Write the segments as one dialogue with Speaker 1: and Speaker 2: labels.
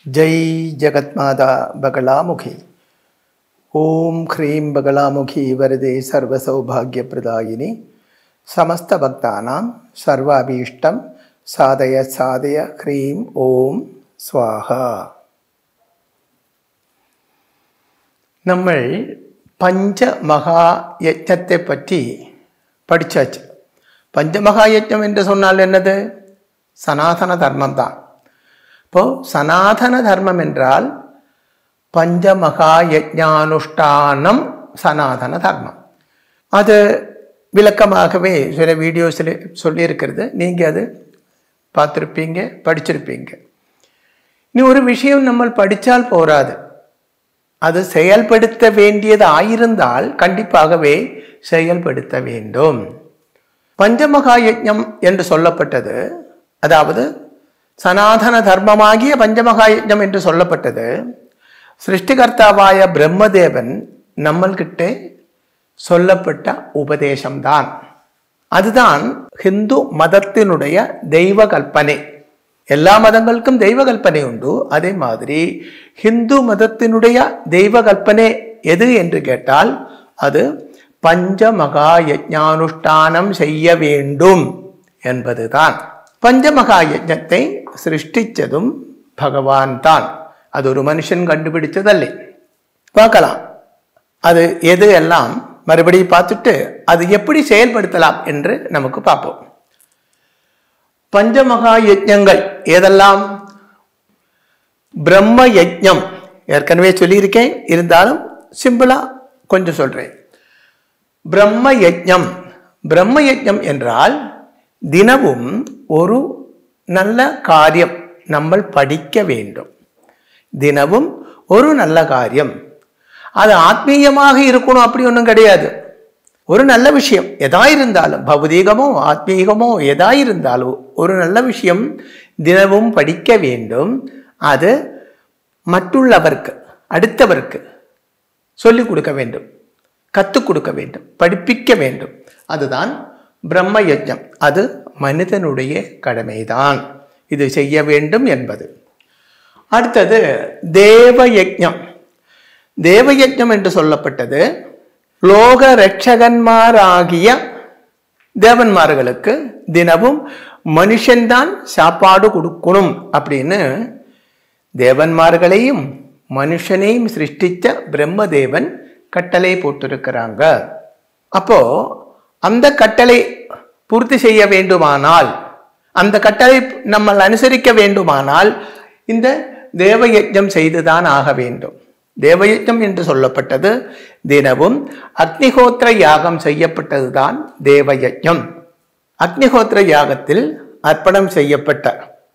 Speaker 1: जय जगत्माता बगलामुखी ओम ह्रीं बगलामुखी वरदे सर्वसौभाग्यप्रदायिनी समस्तभक्तानां सर्वाभीष्टं साधय साधय ह्रीं ஓம் ஸ்வாஹா നമ്മൾ பஞ்சமகா யஜ்ஞத்தை பற்றி படிச்சாச்சு பஞ்சமகா யஜ்ஞம் என்று சொன்னால் என்னது சனாதன தர்மம் தான் இப்போ சனாதன தர்மம் என்றால் பஞ்சமகா யஜ்ஞானுஷ்டானம் சனாதன தர்மம் அது விளக்கமாகவே சில வீடியோஸில் சொல்லியிருக்கிறது நீங்கள் அது பார்த்துருப்பீங்க படிச்சிருப்பீங்க நீ ஒரு விஷயம் நம்ம படித்தால் போராது அது செயல்படுத்த வேண்டியது ஆயிருந்தால் கண்டிப்பாகவே செயல்படுத்த வேண்டும் பஞ்சமகா யஜ்ஞம் என்று சொல்லப்பட்டது அதாவது சனாதன தர்மமாகிய பஞ்சமகா யஜ்ஞம் என்று சொல்லப்பட்டது சிருஷ்டிகர்த்தாவாய பிரம்மதேவன் நம்மள்கிட்ட சொல்லப்பட்ட உபதேசம்தான் அதுதான் ஹிந்து மதத்தினுடைய தெய்வ கல்பனை எல்லா மதங்களுக்கும் தெய்வ கல்பனை உண்டு அதே மாதிரி ஹிந்து மதத்தினுடைய தெய்வ கல்பனை எது என்று கேட்டால் அது பஞ்சமகா யஜ்ஞானுஷ்டானம் செய்ய வேண்டும் என்பதுதான் பஞ்சமகா யஜ்ஞத்தை சிருஷ்டிச்சதும் பகவான் தான் அது ஒரு மனுஷன் கண்டுபிடிச்சதல்ல பார்க்கலாம் அது எது எல்லாம் மறுபடியும் பார்த்துட்டு அது எப்படி செயல்படுத்தலாம் என்று நமக்கு பார்ப்போம் பஞ்சமகா யஜ்ஞங்கள் ஏதெல்லாம் பிரம்ம யஜ்ஞம் ஏற்கனவே சொல்லியிருக்கேன் இருந்தாலும் சிம்பிளா கொஞ்சம் சொல்றேன் பிரம்ம யஜ்ஞம் பிரம்ம யஜ்ஞம் என்றால் தினமும் ஒரு நல்ல காரியம் நம்ம படிக்க வேண்டும் தினமும் ஒரு நல்ல காரியம் அது ஆத்மீயமாக இருக்கணும் அப்படி ஒன்றும் கிடையாது ஒரு நல்ல விஷயம் எதா இருந்தாலும் பௌதீகமோ ஆத்மீகமோ எதா இருந்தாலும் ஒரு நல்ல விஷயம் தினமும் படிக்க வேண்டும் அது மറ്റുள்ளவருக்கு அடுத்தவருக்கு சொல்லிக் கொடுக்க வேண்டும் கற்றுக் கொடுக்க வேண்டும் படிப்பிக்க வேண்டும் அதுதான் பிரம்ம யஜ்ஞம் அது மனிதனுடைய கடமைதான் இது செய்ய வேண்டும் என்பது அடுத்தது தேவ யஜ்ஞம் தேவ யஜ்ஞம் என்று சொல்லப்பட்டது லோக ரட்சகன்மாராகிய தேவன்மார்களுக்கு தினமும் மனுஷன்தான் சாப்பாடு கொடுக்கணும் அப்படின்னு தேவன்மார்களையும் மனுஷனையும் சிருஷ்டிச்ச பிரம்மதேவன் கட்டளை போட்டிருக்கிறாங்க அப்போ அந்த கட்டளை பூர்த்தி செய்ய வேண்டுமானால் அந்த கட்டளை நம்ம அனுசரிக்க வேண்டுமானால் இந்த தேவயஜம் செய்துதான் ஆக வேண்டும் தேவயஜம் என்று சொல்லப்பட்டது தினமும் அக்னிஹோத்திர யாகம் செய்யப்பட்டதுதான் தேவயஜம் அக்னிஹோத்திர யாகத்தில் அர்ப்பணம் செய்யப்பட்ட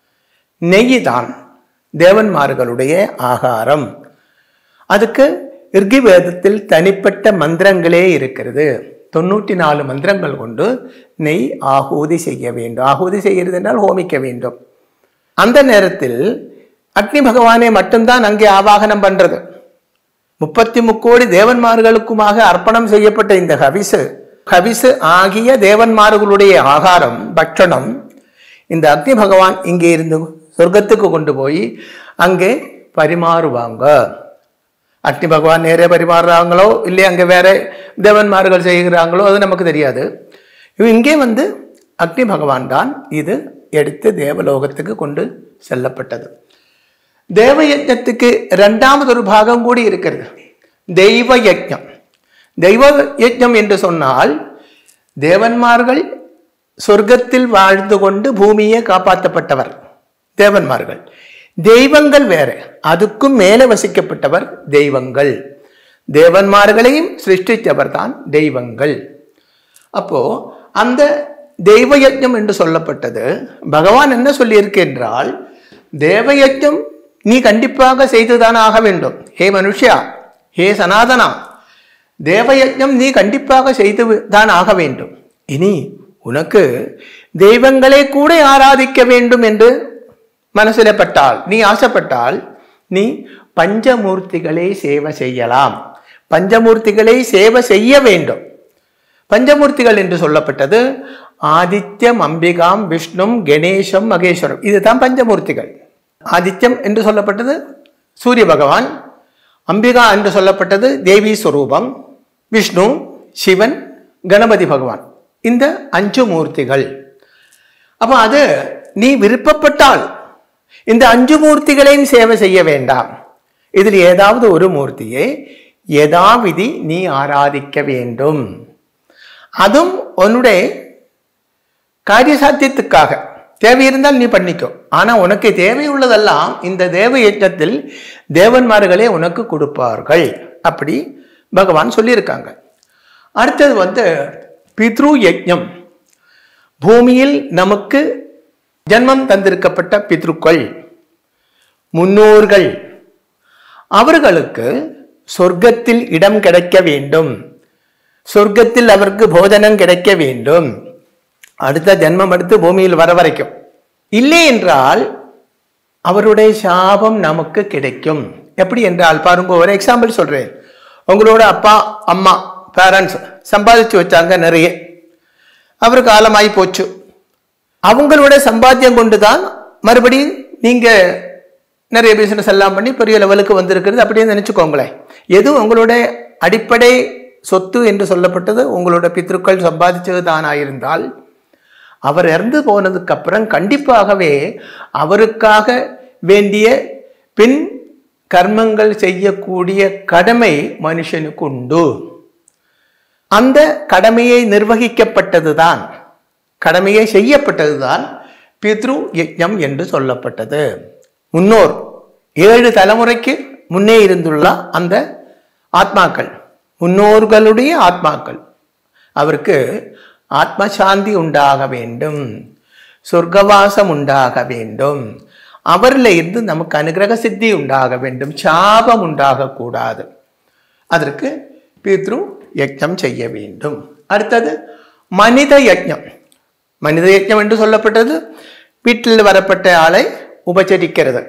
Speaker 1: நெய் தான் தேவன்மார்களுடைய ஆகாரம் அதுக்கு இர்கி வேதத்தில் தனிப்பட்ட மந்திரங்களே இருக்கிறது தொண்ணூற்றி நாலு மந்திரங்கள் கொண்டு நெய் ஆகூதி செய்ய வேண்டும் ஆகூதி செய்கிறது என்றால் ஹோமிக்க வேண்டும் அந்த நேரத்தில் அக்னி பகவானை மட்டும்தான் அங்கே ஆவாகனம் பண்றது முப்பத்தி முக்கோடி தேவன்மார்களுக்குமாக அர்ப்பணம் செய்யப்பட்ட இந்த ஹவிசு ஹவிசு ஆகிய தேவன்மார்களுடைய ஆகாரம் பட்சணம் இந்த அக்னி பகவான் இங்கே இருந்து சொர்க்கத்துக்கு கொண்டு போய் அங்கே பரிமாறுவாங்க அக்னி பகவான் நேரே பரிமாறுறாங்களோ இல்லை அங்கே வேற தேவன்மார்கள் செய்கிறாங்களோ அது நமக்கு தெரியாது இங்கே வந்து அக்னி பகவான் தான் இது எடுத்து தேவலோகத்துக்கு கொண்டு செல்லப்பட்டது தேவ யஜ்ஞத்துக்கு இரண்டாமது ஒரு பாகம் கூடி இருக்கிறது தெய்வ யஜ்ஞம் தெய்வ யஜ்ஞம் என்று சொன்னால் தேவன்மார்கள் சொர்க்கத்தில் வாழ்ந்து கொண்டு பூமியை காப்பாற்றப்பட்டவர் தேவன்மார்கள் தெய்வங்கள் வேற அதுக்கும் மேலே வசிக்கப்பட்டவர் தெய்வங்கள் தேவன்மார்களையும் சிருஷ்டித்தவர் தான் தெய்வங்கள் அப்போ அந்த தெய்வ யஜ்ஞம் என்று சொல்லப்பட்டது பகவான் என்ன சொல்லியிருக்கின்றால் தேவ யஜ்ஞம் நீ கண்டிப்பாக செய்துதான் ஆக வேண்டும் ஹே மனுஷா ஹே சனாதனா தேவயஜம் நீ கண்டிப்பாக செய்து தான் ஆக வேண்டும் இனி உனக்கு தெய்வங்களை கூட ஆராதிக்க வேண்டும் என்று மனசில் பட்டால் நீ ஆசைப்பட்டால் நீ பஞ்சமூர்த்திகளை சேவை செய்யலாம் பஞ்சமூர்த்திகளை சேவை செய்ய வேண்டும் பஞ்சமூர்த்திகள் என்று சொல்லப்பட்டது ஆதித்யம் அம்பிகாம் விஷ்ணும் கணேசம் மகேஸ்வரம் இதுதான் பஞ்சமூர்த்திகள் ஆதித்யம் என்று சொல்லப்பட்டது சூரிய பகவான் அம்பிகா என்று சொல்லப்பட்டது தேவி ஸ்வரூபம் விஷ்ணு சிவன் கணபதி பகவான் இந்த அஞ்சு மூர்த்திகள் அப்போ அது நீ விருப்பப்பட்டால் இந்த அஞ்சு மூர்த்திகளையும் சேவை செய்ய வேண்டாம் இதில் ஏதாவது ஒரு மூர்த்தியை யதாவிதி நீ ஆராதிக்க வேண்டும் அதுவும் உன்னுடைய காரியசாத்தியத்துக்காக தேவை இருந்தால் நீ பண்ணிக்கோ ஆனா உனக்கு தேவையுள்ளதெல்லாம் இந்த தேவ யஜ்ஞத்தில் தேவன்மார்களே உனக்கு கொடுப்பார்கள் அப்படி பகவான் சொல்லியிருக்காங்க அடுத்தது வந்து பித்ரு யஜ்ஞம் பூமியில் நமக்கு ஜன்மம் தந்திருக்கப்பட்ட பித்ருக்கள் முன்னோர்கள் அவர்களுக்கு சொர்க்கத்தில் இடம் கிடைக்க வேண்டும் சொர்க்கத்தில் அவருக்கு போஜனம் கிடைக்க வேண்டும் அடுத்த ஜென்மம் எடுத்து பூமியில் வர வரைக்கும் இல்லை என்றால் அவருடைய சாபம் நமக்கு கிடைக்கும் எப்படி என்றால் பாருங்க ஒரு எக்ஸாம்பிள் சொல்றேன் உங்களோட அப்பா அம்மா பேரண்ட்ஸ் சம்பாதிச்சு வச்சாங்க நிறைய அவர் காலமாகி போச்சு அவங்களோட சம்பாத்தியம் கொண்டு தான் மறுபடியும் நீங்க நிறைய பிசினஸ் எல்லாம் பண்ணி பெரிய லெவலுக்கு வந்திருக்கிறது அப்படியே நினைச்சுக்கோங்களேன் எது உங்களோட அடிப்படை சொத்து என்று சொல்லப்பட்டது உங்களோட பித்ருக்கள் சம்பாதிச்சது தானாயிருந்தால் அவர் இறந்து போனதுக்கு அப்புறம் கண்டிப்பாகவே அவருக்காக வேண்டிய பின் கர்மங்கள் செய்யக்கூடிய கடமை மனுஷனுக்கு உண்டு அந்த கடமையை நிர்வகிக்கப்பட்டதுதான் கடமையை செய்யப்பட்டதுதான் பித்ரு யஜ்ஞம் என்று சொல்லப்பட்டது முன்னோர் ஏழு தலைமுறைக்கு முன்னே இருந்துள்ள அந்த ஆத்மாக்கள் முன்னோர்களுடைய ஆத்மாக்கள் அவருக்கு ஆத்ம சாந்தி உண்டாக வேண்டும் சொர்க்கவாசம் உண்டாக வேண்டும் அவரில் இருந்து நமக்கு அனுகிரக சித்தி உண்டாக வேண்டும் சாபம் உண்டாகக்கூடாது அதற்கு பித்ரு யஜ்ஞம் செய்ய வேண்டும் அடுத்தது மனித யஜ்ஞம் மனித யஜ்ஞம் என்று சொல்லப்பட்டது வீட்டில் வரப்பட்ட ஆளை உபச்சரிக்கிறது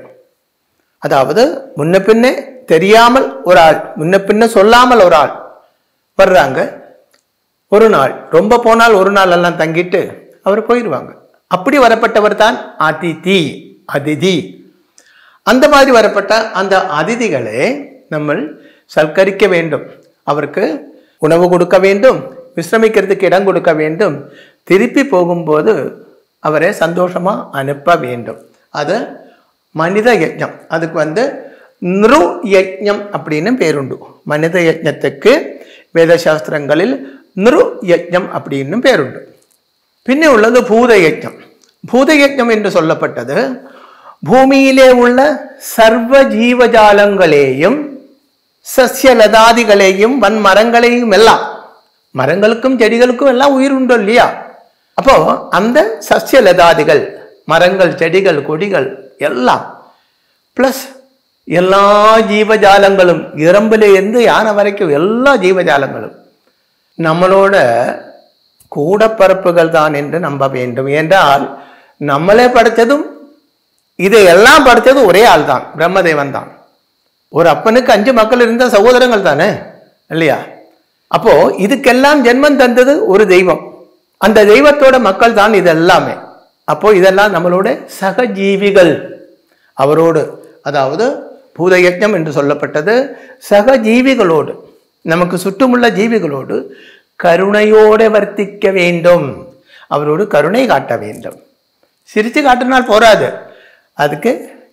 Speaker 1: அதாவது முன்ன பின்னே தெரியாமல் ஒரு ஆள் முன்ன பின்ன சொல்லாமல் ஒரு ஆள் வர்றாங்க ஒரு நாள் ரொம்ப போனால் ஒரு நாள் எல்லாம் தங்கிட்டு அவர் போயிடுவாங்க அப்படி வரப்பட்டவர் தான் அதிதி அதிதி அந்த மாதிரி வரப்பட்ட அந்த அதிதிகளை நம்ம சல்கரிக்க வேண்டும் அவருக்கு உணவு கொடுக்க வேண்டும் விசிரமிக்கிறதுக்கு இடம் கொடுக்க வேண்டும் திருப்பி போகும்போது அவரை சந்தோஷமா அனுப்ப வேண்டும் அது மனித யஜ்ஞம் அதுக்கு வந்து நிரு யஜ்ஞம் அப்படின்னு பேருண்டு மனித யஜ்ஞத்துக்கு வேதசாஸ்திரங்களில் நிரு யஜ்ஞம் அப்படின்னு பேருண்டு പിന്നെ ഉള്ളത് ഭൂതയജ്ഞം ഭൂതയജ്ഞം എന്ന് சொல்லப்பட்டது ഭൂമിയിലെ ഉള്ള സർവ ജീവജാലങ്ങളെയും സസ്യലതാദികളെയും വൻമരങ്ങളെയും എല്ലാം மரங்களுக்கும் செடிகளுக்கும் எல்லாம் உயிர் உண்டு இல்லையா அப்போ அந்த சஸ்யலதாதிகள் மரங்கள் செடிகள் கொடிகள் எல்லாம் ப்ளஸ் எல்லா ஜீவஜாலங்களும் எறும்புல இருந்து யானை வரைக்கும் எல்லா ஜீவஜாலங்களும் நம்மளோட கூடப்பரப்புகள் தான் என்று நம்ப வேண்டும் என்றால் நம்மளே படைத்ததும் இதை எல்லாம் படைத்ததும் ஒரே ஆள் தான் பிரம்மதேவன் தான் ஒரு அப்பனுக்கு அஞ்சு மக்கள் இருந்த சகோதரங்கள் தானே இல்லையா அப்போ இதுக்கெல்லாம் ஜென்மம் தந்தது ஒரு தெய்வம் அந்த தெய்வத்தோட மக்கள் தான் இது எல்லாமே அப்போ இதெல்லாம் நம்மளோட சகஜீவிகள் அவரோடு அதாவது பூதயஜ்ஞம் என்று சொல்லப்பட்டது சகஜீவிகளோடு நமக்கு சுற்றுமுள்ள ஜீவிகளோடு கருணையோடு வர்த்திக்க வேண்டும் அவரோடு கருணை காட்ட வேண்டும் சிரித்து காட்டினால் போராது அதுக்கு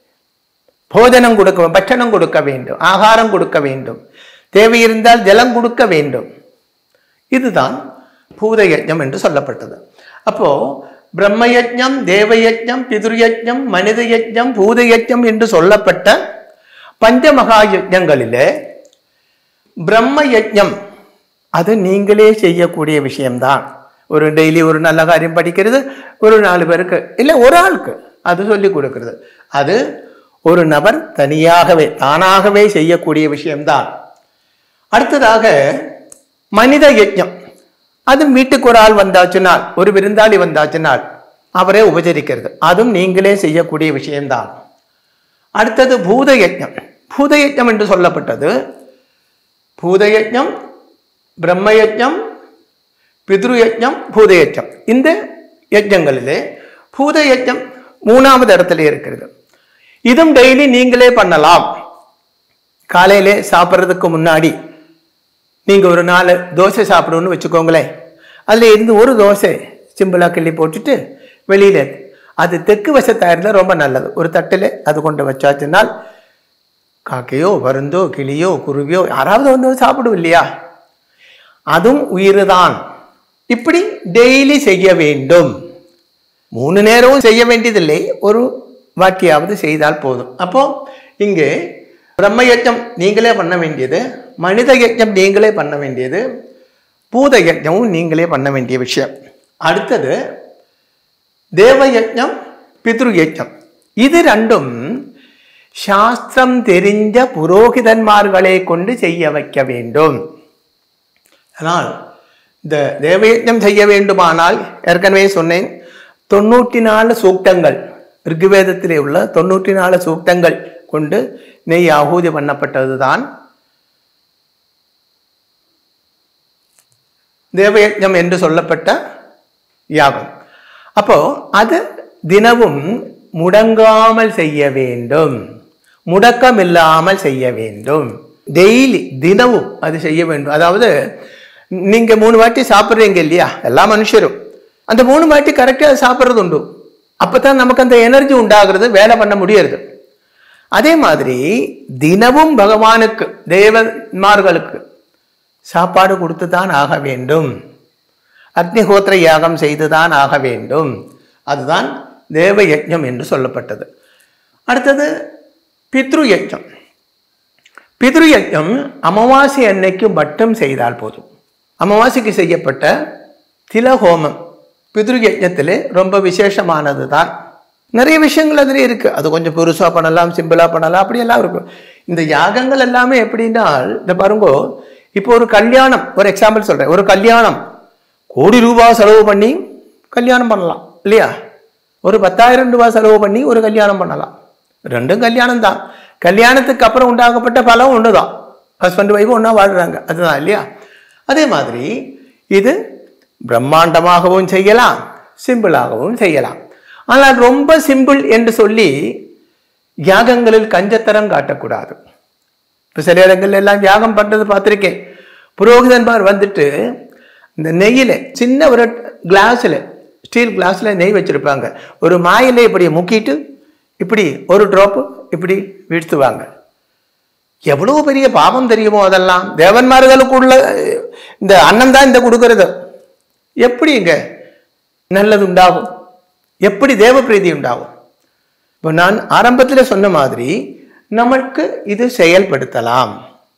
Speaker 1: போஜனம் கொடுக்க பட்சணம் கொடுக்க வேண்டும் ஆகாரம் கொடுக்க வேண்டும் தேவை இருந்தால் ஜலம் கொடுக்க வேண்டும் இதுதான் பூதயஜ்ஞம் என்று சொல்லப்பட்டது அப்போ பிரம்மயஜ்ஞம் தேவயஜ்ஞம் பிதுர்யஜ்ஞம் மனித யஜ்ஞம் பூதயஜ்ஞம் என்று சொல்லப்பட்ட பஞ்சமகா யஜ்ஞங்களிலே பிரம்ம யஜ்ஞம் அது நீங்களே செய்யக்கூடிய விஷயம்தான் ஒரு டெய்லி ஒரு நல்ல காரியம் படிக்கிறது ஒரு நாலு பேருக்கு இல்லை ஒரு ஆளுக்கு அது சொல்லி கொடுக்கிறது அது ஒரு நபர் தனியாகவே தானாகவே செய்யக்கூடிய விஷயம்தான் அடுத்ததாக மனித யஜ்ஞம் அது வீட்டுக்கு ஒரு ஆள் வந்தாச்சுனால் ஒரு விருந்தாளி வந்தாச்சுனால் அவரே உபச்சரிக்கிறது அதுவும் நீங்களே செய்யக்கூடிய விஷயம்தான் அடுத்தது பூத யஜ்ஞம் பூத யஜ்ஞம் என்று சொல்லப்பட்டது பூதயஜ்ஞம் பிரம்மயஜ்ஞம் பித்ருயஜ்ஞம் பூதயஜ்ஞம் இந்த யஜ்ஞங்களிலே பூதயஜ்ஞம் மூணாவது இடத்துல இருக்கிறது இதுவும் டெய்லி நீங்களே பண்ணலாம் காலையிலே சாப்பிட்றதுக்கு முன்னாடி நீங்கள் ஒரு நாலு தோசை சாப்பிடணும்னு வச்சுக்கோங்களேன் அதில் இருந்து ஒரு தோசை சிம்பிளாக கிள்ளி போட்டுட்டு வெளியில் அது தெற்கு வசத்தாக இருந்தால் ரொம்ப நல்லது ஒரு தட்டில் அது கொண்டு வச்சாச்சுனால் காக்கையோ வருந்தோ கிளியோ குருவியோ யாராவது வந்து சாப்பிடும் இல்லையா அதுவும் உயிர் தான் இப்படி டெய்லி செய்ய வேண்டும் மூணு நேரமும் செய்ய வேண்டியதில்லை ஒரு வாக்கியாவது செய்தால் போதும் அப்போ இங்கே பிரம்ம யஜ்ஞம் நீங்களே பண்ண வேண்டியது மனித யஜ்ஞம் நீங்களே பண்ண வேண்டியது பூத யஜ்ஞமும் நீங்களே பண்ண வேண்டிய விஷயம் அடுத்தது தேவ யஜ்ஞம் பித்ரு யஜ்ஞம் இது ரெண்டும் சாஸ்திரம் தெரிஞ்ச புரோகிதன்மார்களை கொண்டு செய்ய வைக்க வேண்டும் ஆனால் இந்த தேவயஜ்ஞம் செய்ய வேண்டுமானால் ஏற்கனவே சொன்னேன் தொண்ணூற்றி நாலு சூக்தங்கள் ரிக்குவேதத்திலே உள்ள தொண்ணூற்றி நாலு சூக்தங்கள் கொண்டு நெய் ஆகூதி பண்ணப்பட்டதுதான் தேவயஜ்ஞம் என்று சொல்லப்பட்ட யாகம் அப்போ அது தினமும் முடங்காமல் செய்ய வேண்டும் முடக்கம் இல்லாமல் செய்ய வேண்டும் டெய்லி தினமும் அது செய்ய வேண்டும் அதாவது நீங்க மூணு வாட்டி சாப்பிட்றீங்க இல்லையா எல்லா மனுஷரும் அந்த மூணு வாட்டி கரெக்டாக சாப்பிட்றது உண்டு அப்பதான் நமக்கு அந்த எனர்ஜி உண்டாகிறது வேலை பண்ண முடியறது அதே மாதிரி தினமும் பகவானுக்கு தேவன்மார்களுக்கு சாப்பாடு கொடுத்து தான் ஆக வேண்டும் அக்னிஹோத்திர யாகம் செய்துதான் ஆக வேண்டும் அதுதான் தேவ யஜ்ஞம் என்று சொல்லப்பட்டது அடுத்தது பித்ரு யஜ்ஞம் பித்ரு யஜ்ஞம் அமாவாசை அன்னைக்கு மட்டும் செய்தால் போதும் அமாவாசைக்கு செய்யப்பட்ட திலஹோமம் பித்ரு யஜ்ஞத்தில் ரொம்ப விசேஷமானது தான் நிறைய விஷயங்கள் அதில் இருக்கு அது கொஞ்சம் பெருசாக பண்ணலாம் சிம்பிளாக பண்ணலாம் அப்படியெல்லாம் இருக்கும் இந்த யாகங்கள் எல்லாமே எப்படின்னா இந்த பாருங்கோ இப்போ ஒரு கல்யாணம் ஒரு எக்ஸாம்பிள் சொல்கிறேன் ஒரு கல்யாணம் கோடி ரூபாய் செலவு பண்ணி கல்யாணம் பண்ணலாம் இல்லையா ஒரு பத்தாயிரம் ரூபாய் செலவு பண்ணி ஒரு கல்யாணம் பண்ணலாம் ரெண்டும் கல்யாணம் தான் கல்யாணத்துக்கு அப்புறம் உண்டாகப்பட்ட பலம் ஒன்று தான் ஹஸ்பண்ட் ஒய்ஃப் ஒன்றா வாழ்கிறாங்க அதுதான் இல்லையா அதே மாதிரி இது பிரம்மாண்டமாகவும் செய்யலாம் சிம்பிளாகவும் செய்யலாம் ஆனால் ரொம்ப சிம்பிள் என்று சொல்லி யாகங்களில் கஞ்சத்தரம் காட்டக்கூடாது இப்போ சில இடங்கள்ல எல்லாம் யாகம் பண்ணுறது பார்த்துருக்கேன் புரோகிதன்மார் வந்துட்டு இந்த நெய்யில் சின்ன ஒரு கிளாஸில் ஸ்டீல் கிளாஸில் நெய் வச்சுருப்பாங்க ஒரு மாயில இப்படி முக்கிட்டு இப்படி ஒரு ட்ராப்பு இப்படி வீழ்த்துவாங்க எவ்வளோ பெரிய பாவம் தெரியுமோ அதெல்லாம் தேவன்மார்களுக்குள்ள இந்த அன்னம் தான் இந்த கொடுக்கறது எப்படி இங்க நல்லது உண்டாகும் எப்படி தேவ பிரீதி உண்டாகும் இப்போ நான் ஆரம்பத்தில் சொன்ன மாதிரி நமக்கு இது செயல்படுத்தலாம்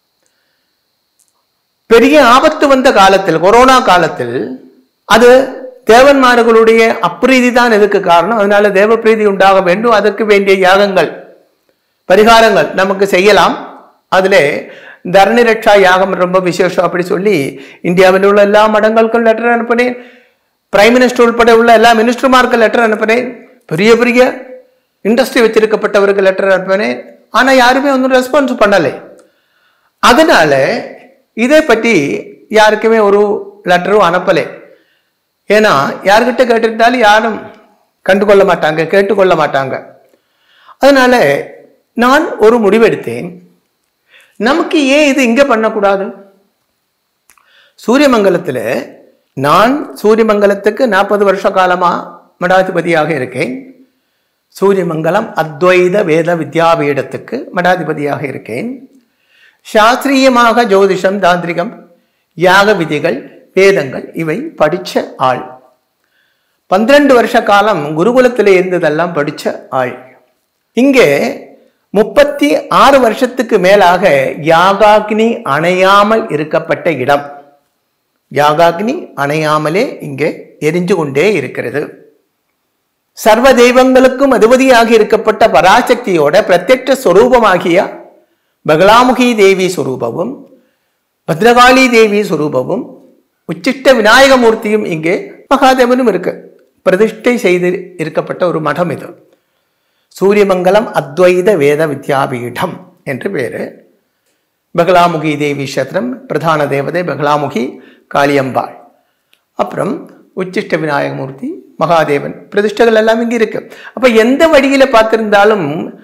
Speaker 1: பெரிய ஆபத்து வந்த காலத்தில் கொரோனா காலத்தில் அது தேவன்மார்களுடைய அப்பிரீதி தான் இதுக்கு காரணம் அதனால தேவ பிரீதி உண்டாக வேண்டும் அதற்கு வேண்டிய யாகங்கள் பரிகாரங்கள் நமக்கு செய்யலாம் அதில் தரணி ரட்சா யாகம் ரொம்ப விசேஷம் அப்படி சொல்லி இந்தியாவில் உள்ள எல்லா மடங்களுக்கும் லெட்டர் அனுப்பினேன் பிரைம் மினிஸ்டர் உட்பட உள்ள எல்லா மினிஸ்டர்மாருக்கு லெட்டர் அனுப்பினேன் பெரிய பெரிய இண்டஸ்ட்ரி வச்சிருக்கப்பட்டவருக்கு லெட்டர் அனுப்பினேன் ஆனால் யாருமே ஒன்றும் ரெஸ்பான்ஸ் பண்ணலை அதனால இதை பற்றி யாருக்குமே ஒரு லெட்டரும் அனுப்பலை ஏன்னா யார்கிட்ட கேட்டுட்டாலும் யாரும் கண்டுகொள்ள மாட்டாங்க கேட்டுக்கொள்ள மாட்டாங்க அதனால நான் ஒரு முடிவெடுத்தேன் நமக்கு ஏன் இது இங்கே பண்ணக்கூடாது சூரியமங்கலத்தில் நான் சூரியமங்கலத்துக்கு நாற்பது வருஷ காலமாக மடாதிபதியாக இருக்கேன் சூரியமங்கலம் அத்வைத வேத வித்யாபீடத்துக்கு மடாதிபதியாக இருக்கேன் சாஸ்திரியமாக ஜோதிஷம் தாந்திரிகம் யாக விதிகள் வேதங்கள் இவை படித்த ஆள் பன்னிரண்டு வருஷ காலம் குருகுலத்தில் இருந்ததெல்லாம் படித்த ஆள் இங்கே முப்பத்தி ஆறு வருஷத்துக்கு மேலாக யாகாக்னி அணையாமல் இருக்கப்பட்ட இடம் யாகாக்னி அணையாமலே இங்கே எரிஞ்சு கொண்டே இருக்கிறது சர்வ தெய்வங்களுக்கும் அதிபதியாக இருக்கப்பட்ட பராசக்தியோட பிரத்யட்ச ஸ்வரூபமாகிய பகலாமுகி தேவி ஸ்வரூபமும் பத்ரகாளி தேவி ஸ்வரூபமும் உச்சிஷ்ட விநாயகமூர்த்தியும் இங்கே மகாதேவனும் இருக்கு பிரதிஷ்டை செய்து இருக்கப்பட்ட ஒரு மடம் இது சூரியமங்கலம் அத்வைத வேத வித்யாபீடம் என்று பேரு பகலாமுகி தேவி கஷேத்திரம் பிரதான தேவதை பகலாமுகி காளியம்பாள் அப்புறம் உச்சிஷ்ட விநாயகமூர்த்தி மகாதேவன் பிரதிஷ்டைகள் எல்லாம் இங்கே இருக்கு அப்போ எந்த வழியில் பார்த்திருந்தாலும்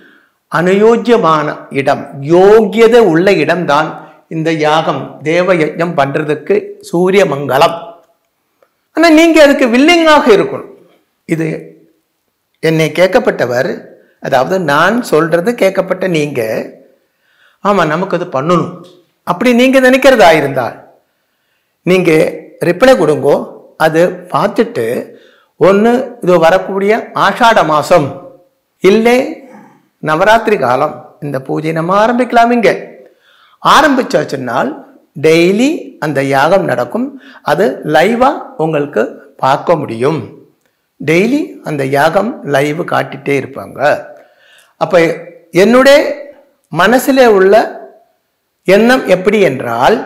Speaker 1: அனுயோஜ்யமான இடம் யோக்கியதை உள்ள இடம்தான் இந்த யாகம் தேவ யஜ்ஞம் பண்றதுக்கு சூரிய மங்கலம் ஆனா நீங்க அதுக்கு வில்லிங்காக இருக்கணும் இது என்னை கேட்கப்பட்டவர் அதாவது நான் சொல்றது கேட்கப்பட்ட நீங்க ஆமா நமக்கு அது பண்ணணும் அப்படி நீங்க நினைக்கிறதா இருந்தால் நீங்க ரிப்ளை கொடுங்கோ அது பார்த்துட்டு ஒன்று இது வரக்கூடிய ஆஷாட மாதம் இல்லை நவராத்திரி காலம் இந்த பூஜை நம்ம ஆரம்பிக்கலாம் இங்க ஆரம்பிச்சாச்சுன்னால் டெய்லி அந்த யாகம் நடக்கும் அது லைவா உங்களுக்கு பார்க்க முடியும் டெய்லி அந்த யாகம் லைவ் காட்டிட்டே இருப்பாங்க அப்ப என்னுடைய மனசிலே உள்ள எண்ணம் எப்படி என்றால்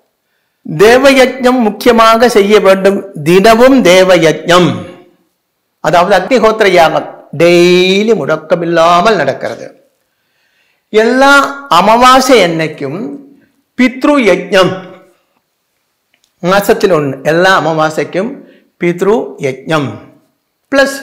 Speaker 1: தேவயஜம் முக்கியமாக செய்ய வேண்டும் தினமும் தேவயஜம் அதாவது அக்னிஹோத்திர யாகம் டெய்லி முடக்கமில்லாமல் நடக்கிறது எல்லா அமாவாசை அன்னைக்கும் பித்ரு யஜ்ஞம் மாசத்தில் ஒன்று எல்லா அமாவாசைக்கும் பித்ரு யஜ்ஞம் பிளஸ்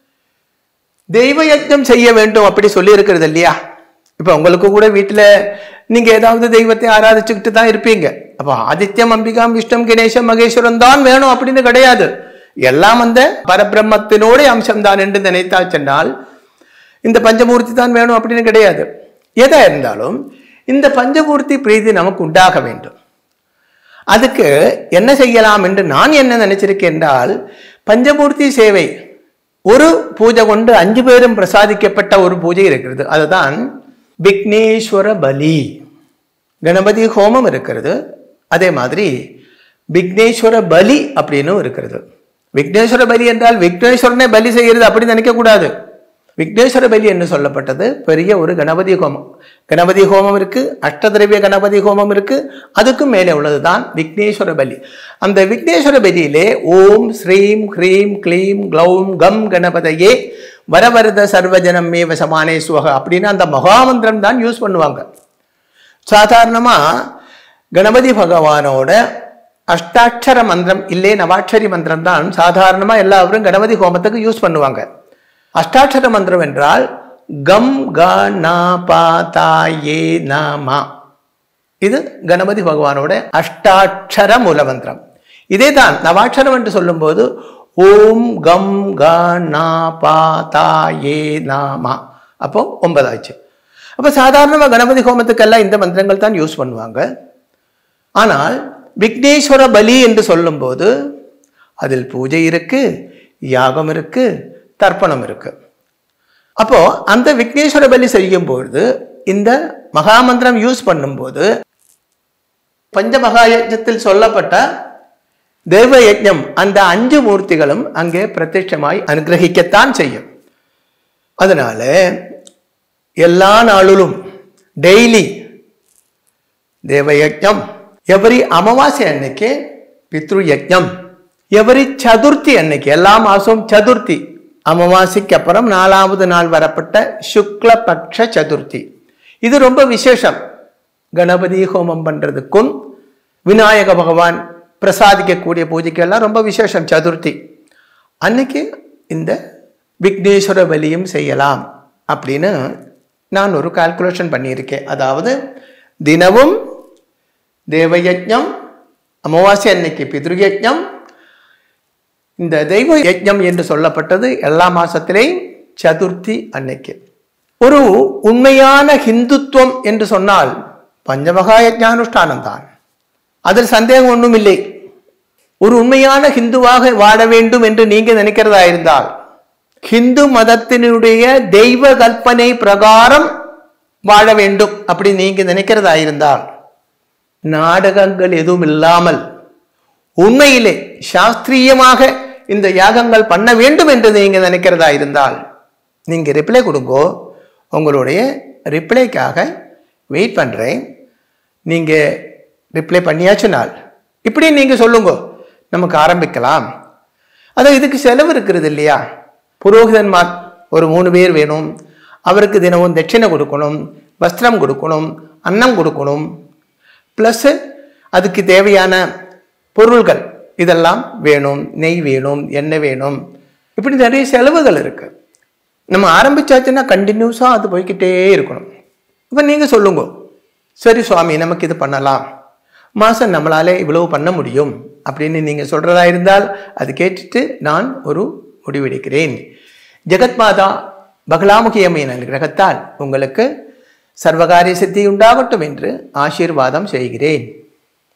Speaker 1: தெய்வ யஜ்ஞம் செய்ய வேண்டும் அப்படி சொல்லி இருக்கிறது இல்லையா இப்போ உங்களுக்கு கூட வீட்டில் நீங்க ஏதாவது தெய்வத்தை ஆராதிச்சுக்கிட்டு தான் இருப்பீங்க அப்போ ஆதித்யம் அம்பிகாம் விஷ்ணம் கணேசம் மகேஸ்வரன் தான் வேணும் அப்படின்னு கிடையாது எல்லாம் அந்த பரபிரம்மத்தினோட அம்சம் தான் என்று நினைத்தா சென்றால் இந்த பஞ்சமூர்த்தி தான் வேணும் அப்படின்னு கிடையாது எதா இருந்தாலும் இந்த பஞ்சமூர்த்தி பிரீதி நமக்கு உண்டாக வேண்டும் அதுக்கு என்ன செய்யலாம் என்று நான் என்ன நினைச்சிருக்கேன் என்றால் பஞ்சமூர்த்தி சேவை ஒரு பூஜை கொண்டு அஞ்சு பேரும் பிரசாதிக்கப்பட்ட ஒரு பூஜை இருக்கிறது அதுதான் விக்னேஸ்வர பலி கணபதி ஹோமம் இருக்கிறது அதே மாதிரி விக்னேஸ்வர பலி அப்படின்னு இருக்கிறது விக்னேஸ்வர பலி என்றால் விக்னேஸ்வரனை பலி செய்கிறது அப்படி நினைக்க கூடாது விக்னேஸ்வர பலி என்று சொல்லப்பட்டது பெரிய ஒரு கணபதி ஹோமம் கணபதி ஹோமம் இருக்கு அஷ்டதிரவிய கணபதி ஹோமம் இருக்கு அதுக்கும் மேலே உள்ளதுதான் விக்னேஸ்வர பலி அந்த விக்னேஸ்வர பலியிலே ஓம் ஸ்ரீம் ஹ்ரீம் க்ளீம் க்ளௌம் கம் கணபதையே வரவரத சர்வஜனம் மே வசமானே சுவக அப்படின்னு அந்த மகாமந்திரம் தான் யூஸ் பண்ணுவாங்க சாதாரணமா கணபதி பகவானோட அஷ்டாட்சர மந்திரம் இல்லை நவாட்சரி மந்திரம் தான் சாதாரணமா எல்லாரும் கணபதி ஹோமத்துக்கு யூஸ் பண்ணுவாங்க அஷ்டாட்சர மந்திரம் என்றால் கம் க ந பா தா ஏ ந மா இது கணபதி பகவானோட அஷ்டாட்சர மூல மந்திரம் இதே தான் நவாட்சரம் என்று சொல்லும்போது ஓம் கம் க ந பா தா ஏ ந மா அப்போ ஒன்பதாச்சு அப்போ சாதாரணமாக கணபதி ஹோமத்துக்கெல்லாம் இந்த மந்திரங்கள் தான் யூஸ் பண்ணுவாங்க ஆனால் விக்னேஸ்வர பலி என்று சொல்லும்போது அதில் பூஜை இருக்கு யாகம் இருக்கு தர்ப்பணம் இருக்கு அப்போ அந்த விக்னேஸ்வர பலி செய்யும் பொழுது இந்த மகாமந்திரம் யூஸ் பண்ணும்போது பஞ்ச மகாயஜத்தில் சொல்லப்பட்ட தெய்வ யஜ்ஞம் அந்த அஞ்சு மூர்த்திகளும் அங்கே பிரத்யட்சமாய் அனுகிரகிக்கத்தான் செய்யும் அதனால எல்லா நாளிலும் டெய்லி தேவ யஜ்ஞம் எவரி அமாவாசை அன்னைக்கு பித்ரு யஜ்ஞம் எவரி சதுர்த்தி அன்னைக்கு எல்லா மாசம் சதுர்த்தி அமாவாசைக்கு அப்புறம் நாலாவது நாள் வரப்பட்ட சுக்லபக்ஷ சதுர்த்தி இது ரொம்ப விசேஷம் கணபதி ஹோமம் பண்றதுக்கும் விநாயக பகவான் பிரசாதிக்கக்கூடிய பூஜைக்கெல்லாம் ரொம்ப விசேஷம் சதுர்த்தி அன்னைக்கு இந்த விக்னேஸ்வர பலியும் செய்யலாம் அப்படின்னு நான் ஒரு கால்குலேஷன் பண்ணியிருக்கேன் அதாவது தினமும் தேவயஜம் அமாவாசை அன்னைக்கு பித்ருயஜம் இந்த தெய்வ யஜ்ஞம் என்று சொல்லப்பட்டது எல்லா மாசத்திலேயும் சதுர்த்தி அன்னைக்கு ஒரு உண்மையான ஹிந்துத்துவம் என்று சொன்னால் பஞ்சமகா யஜ்ஞானுஷ்டானம் தான் அதில் சந்தேகம் ஒன்றும் இல்லை ஒரு உண்மையான ஹிந்துவாக வாழ வேண்டும் என்று நீங்க நினைக்கிறதா இருந்தால் ஹிந்து மதத்தினுடைய தெய்வ கல்பனை பிரகாரம் வாழ வேண்டும் அப்படி நீங்க நினைக்கிறதா இருந்தால் நாடகங்கள் எதுவும் இல்லாமல் உண்மையிலே சாஸ்திரியமாக இந்த யாகங்கள் பண்ண வேண்டும் என்று நீங்க நினைக்கிறதா இருந்தால் நீங்க ரிப்ளை கொடுங்கோ உங்களுடைய ரிப்ளைக்காக வெயிட் பண்றேன் நீங்க ரிப்ளை பண்ணியாச்சுனால் இப்படி நீங்க சொல்லுங்க நமக்கு ஆரம்பிக்கலாம் அதான் இதுக்கு செலவு இருக்கிறது இல்லையா புரோகிதன்மார் ஒரு மூணு பேர் வேணும் அவருக்கு தினமும் தட்சிணை கொடுக்கணும் வஸ்திரம் கொடுக்கணும் அன்னம் கொடுக்கணும் ப்ளஸ் அதுக்கு தேவையான பொருள்கள் இதெல்லாம் வேணும் நெய் வேணும் எண்ணெய் வேணும் இப்படி நிறைய செலவுகள் இருக்கு நம்ம ஆரம்பிச்சாச்சுன்னா கண்டினியூஸாக அது போய்க்கிட்டே இருக்கணும் இப்போ நீங்கள் சொல்லுங்க சரி சுவாமி நமக்கு இது பண்ணலாம் மாதம் நம்மளாலே இவ்வளவு பண்ண முடியும் அப்படின்னு நீங்கள் சொல்கிறதா இருந்தால் அது கேட்டுட்டு நான் ஒரு முடிவெடுக்கிறேன் ஜெகத்மாதா பகலாமுகி அம்மையின் அனுகிரகத்தால் உங்களுக்கு சர்வகாரிய சித்தி உண்டாகட்டும் என்று ஆசீர்வாதம் செய்கிறேன்